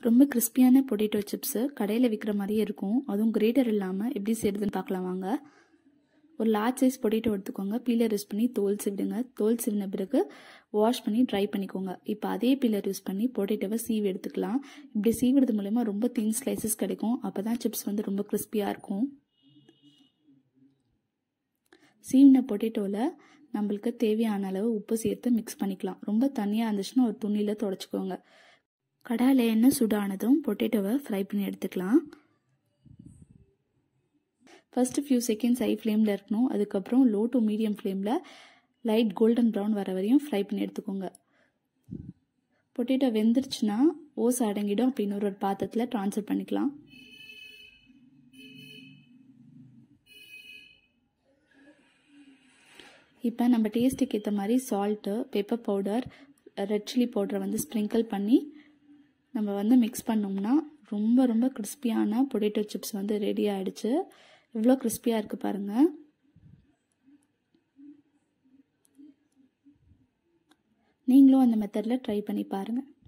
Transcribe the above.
ரொம்ப கிறிஸ்பியான potato chips கடையில் விற்கிற மாதிரியே இருக்கும் அதுவும் கிரேட்டர் இல்லாமல் எப்படி செய்யுதுன்னு பார்க்கலாம் வாங்க ஒரு லார்ஜ் சைஸ் பொட்டேட்டோ எடுத்துக்கோங்க பீலர் யூஸ் பண்ணி தோல் சிவிடுங்க தோல் சிவின பிறகு வாஷ் பண்ணி ட்ரை பண்ணிக்கோங்க இப்போ அதே பீலர் யூஸ் பண்ணி பொட்டேட்டோவை சீவி எடுத்துக்கலாம் இப்படி சீவிடுறது மூலயமா ரொம்ப தின் ஸ்லைசஸ் கிடைக்கும் அப்போ தான் சிப்ஸ் வந்து ரொம்ப கிறிஸ்பியாக இருக்கும் சீவின பொட்டேட்டோவில் நம்மளுக்கு தேவையான அளவு உப்பு சேர்த்து மிக்ஸ் பண்ணிக்கலாம் ரொம்ப தண்ணியாக இருந்துச்சுன்னா ஒரு துணியில் தொடச்சிக்கோங்க கடாயில் எண்ணெய் சூடானதும் பொட்டேட்டோவை ஃப்ரை பண்ணி எடுத்துக்கலாம் ஃபஸ்ட்டு ஃபியூ செகண்ட்ஸ் ஹை ஃப்ளேமில் இருக்கணும் அதுக்கப்புறம் லோ டு மீடியம் ஃப்ளேமில் லைட் கோல்டன் ப்ரௌன் வர வரையும் ஃப்ரை பண்ணி எடுத்துக்கோங்க பொட்டேட்டோ வெந்துருச்சுன்னா ஓஸ் அடங்கிடும் அப்படின்னு ஒரு பாத்திரத்தில் ட்ரான்ஸ்ஃபர் பண்ணிக்கலாம் இப்போ நம்ம டேஸ்ட்டுக்கு ஏற்ற மாதிரி salt pepper powder red chilli பவுடரை வந்து ஸ்ப்ரிங்கிள் பண்ணி நம்ம வந்து மிக்ஸ் பண்ணோம்னா ரொம்ப ரொம்ப கிறிஸ்பியான பொட்டேட்டோ சிப்ஸ் வந்து ரெடி ஆகிடுச்சு எவ்வளோ கிறிஸ்பியாக இருக்குது பாருங்கள் நீங்களும் அந்த மெத்தடில் ட்ரை பண்ணி பாருங்கள்